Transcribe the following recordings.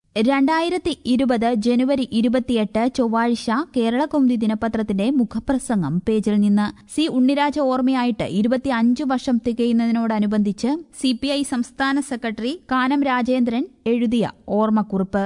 രണ്ടായിരത്തി ഇരുപത് ജനുവരി ഇരുപത്തിയെട്ട് ചൊവ്വാഴ്ച കേരളകൗമുദി ദിനപത്രത്തിന്റെ മുഖപ്രസംഗം പേജിൽ നിന്ന് സി ഉണ്ണിരാജ ഓർമ്മയായിട്ട് ഇരുപത്തിയഞ്ചു വർഷം തികയുന്നതിനോടനുബന്ധിച്ച് സിപിഐ സംസ്ഥാന സെക്രട്ടറി കാനം രാജേന്ദ്രൻ എഴുതിയ ഓർമ്മക്കുറിപ്പ്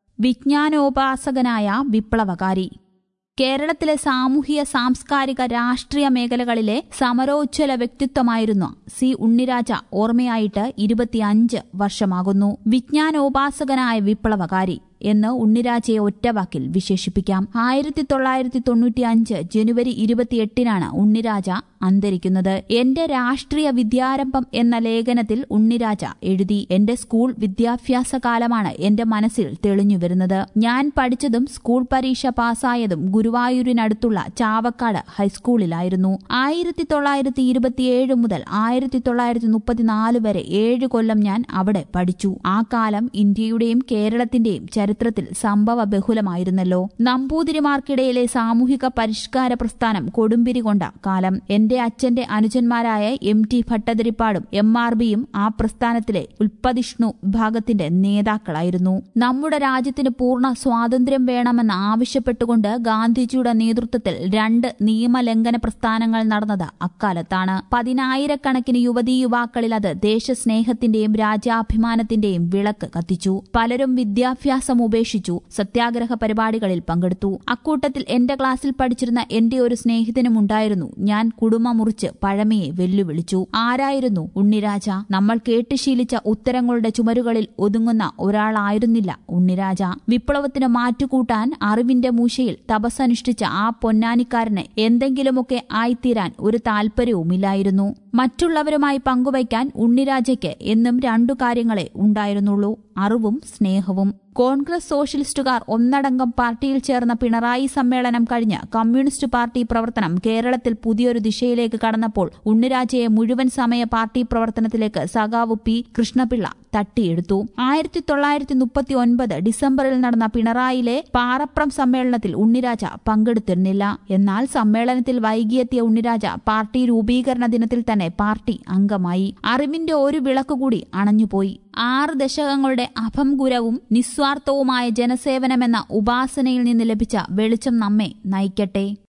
വിജ്ഞാനോപാസകനായ വിപ്ലവകാരി കേരളത്തിലെ സാമൂഹിക സാംസ്കാരിക രാഷ്ട്രീയ മേഖലകളിലെ സമരോജ്വല വ്യക്തിത്വമായിരുന്നു സി ഉണ്ണിരാജ ഓർമ്മയായിട്ട് ഇരുപത്തിയഞ്ച് വർഷമാകുന്നു വിജ്ഞാനോപാസകനായ വിപ്ലവകാരി എന്ന് ഉണ്ണിരാജയെ ഒറ്റവാക്കിൽ വിശേഷിപ്പിക്കാം ആയിരത്തി തൊള്ളായിരത്തി തൊണ്ണൂറ്റിയഞ്ച് ജനുവരി ഇരുപത്തിയെട്ടിനാണ് ഉണ്ണിരാജ അന്തരിക്കുന്നത് എന്റെ രാഷ്ട്രീയ വിദ്യാരംഭം എന്ന ലേഖനത്തിൽ ഉണ്ണിരാജ എഴുതി എന്റെ സ്കൂൾ വിദ്യാഭ്യാസ കാലമാണ് എന്റെ മനസ്സിൽ തെളിഞ്ഞു വരുന്നത് ഞാൻ പഠിച്ചതും സ്കൂൾ പരീക്ഷ പാസ്സായതും ഗുരുവായൂരിനടുത്തുള്ള ചാവക്കാട് ഹൈസ്കൂളിലായിരുന്നു ആയിരത്തി തൊള്ളായിരത്തി ഇരുപത്തിയേഴ് മുതൽ ആയിരത്തി തൊള്ളായിരത്തി മുപ്പത്തിനാല് വരെ ഏഴ് കൊല്ലം ഞാൻ അവിടെ പഠിച്ചു ആ കാലം ഇന്ത്യയുടെയും കേരളത്തിന്റെയും ചരിത്രത്തിൽ സംഭവ ബഹുലമായിരുന്നല്ലോ നമ്പൂതിരിമാർക്കിടയിലെ സാമൂഹിക പരിഷ്കാര പ്രസ്ഥാനം കൊടുമ്പിരി കൊണ്ട കാലം എന്റെ അച്ഛന്റെ അനുജന്മാരായ എം ടി ഭട്ടതിരിപ്പാടും എം ആർ ബിയും ആ പ്രസ്ഥാനത്തിലെ ഉൽപ്പതിഷ്ണു വിഭാഗത്തിന്റെ നേതാക്കളായിരുന്നു നമ്മുടെ രാജ്യത്തിന് പൂർണ്ണ സ്വാതന്ത്ര്യം വേണമെന്ന് ആവശ്യപ്പെട്ടുകൊണ്ട് ഗാന്ധിജിയുടെ നേതൃത്വത്തിൽ രണ്ട് നിയമലംഘന പ്രസ്ഥാനങ്ങൾ നടന്നത് അക്കാലത്താണ് പതിനായിരക്കണക്കിന് യുവതീ യുവാക്കളിൽ അത് ദേശസ്നേഹത്തിന്റെയും രാജ്യാഭിമാനത്തിന്റെയും വിളക്ക് കത്തിച്ചു പലരും വിദ്യാഭ്യാസം ഉപേക്ഷിച്ചു സത്യാഗ്രഹ പരിപാടികളിൽ പങ്കെടുത്തു അക്കൂട്ടത്തിൽ എന്റെ ക്ലാസ്സിൽ പഠിച്ചിരുന്ന എന്റെ ഒരു സ്നേഹിതനും ഉണ്ടായിരുന്നു ഞാൻ കുടുംബ മുറിച്ച് പഴമയെ വെല്ലുവിളിച്ചു ആരായിരുന്നു ഉണ്ണിരാജ നമ്മൾ കേട്ടുശീലിച്ച ഉത്തരങ്ങളുടെ ചുമരുകളിൽ ഒതുങ്ങുന്ന ഒരാളായിരുന്നില്ല ഉണ്ണിരാജ വിപ്ലവത്തിന് മാറ്റുകൂട്ടാൻ അറിവിന്റെ മൂശയിൽ തപസ്സനുഷ്ഠിച്ച ആ പൊന്നാനിക്കാരന് എന്തെങ്കിലുമൊക്കെ ആയിത്തീരാൻ ഒരു താൽപര്യവുമില്ലായിരുന്നു മറ്റുള്ളവരുമായി പങ്കുവയ്ക്കാൻ ഉണ്ണിരാജയ്ക്ക് എന്നും രണ്ടു കാര്യങ്ങളെ ഉണ്ടായിരുന്നുള്ളൂ അറിവും സ്നേഹവും കോൺഗ്രസ് സോഷ്യലിസ്റ്റുകാർ ഒന്നടങ്കം പാർട്ടിയിൽ ചേർന്ന പിണറായി സമ്മേളനം കഴിഞ്ഞ് കമ്മ്യൂണിസ്റ്റ് പാർട്ടി പ്രവർത്തനം കേരളത്തിൽ പുതിയൊരു ദിശയിലേക്ക് കടന്നപ്പോൾ ഉണ്ണിരാജയെ മുഴുവൻ സമയ പാർട്ടി പ്രവർത്തനത്തിലേക്ക് സഖാവ് പി കൃഷ്ണപിള്ള തട്ടിയെടുത്തു ആയിരത്തി തൊള്ളായിരത്തി മുപ്പത്തി ഒൻപത് ഡിസംബറിൽ നടന്ന പിണറായിലെ പാറപ്രം സമ്മേളനത്തിൽ ഉണ്ണിരാജ പങ്കെടുത്തിരുന്നില്ല എന്നാൽ സമ്മേളനത്തിൽ വൈകിയെത്തിയ ഉണ്ണിരാജ പാർട്ടി രൂപീകരണ ദിനത്തിൽ തന്നെ പാർട്ടി അംഗമായി അറിവിന്റെ ഒരു വിളക്കുകൂടി അണഞ്ഞുപോയി ആറ് ദശകങ്ങളുടെ അഭംഗുരവും നിസ്വാർത്ഥവുമായ ജനസേവനമെന്ന ഉപാസനയിൽ നിന്ന് ലഭിച്ച വെളിച്ചം നമ്മെ നയിക്കട്ടെ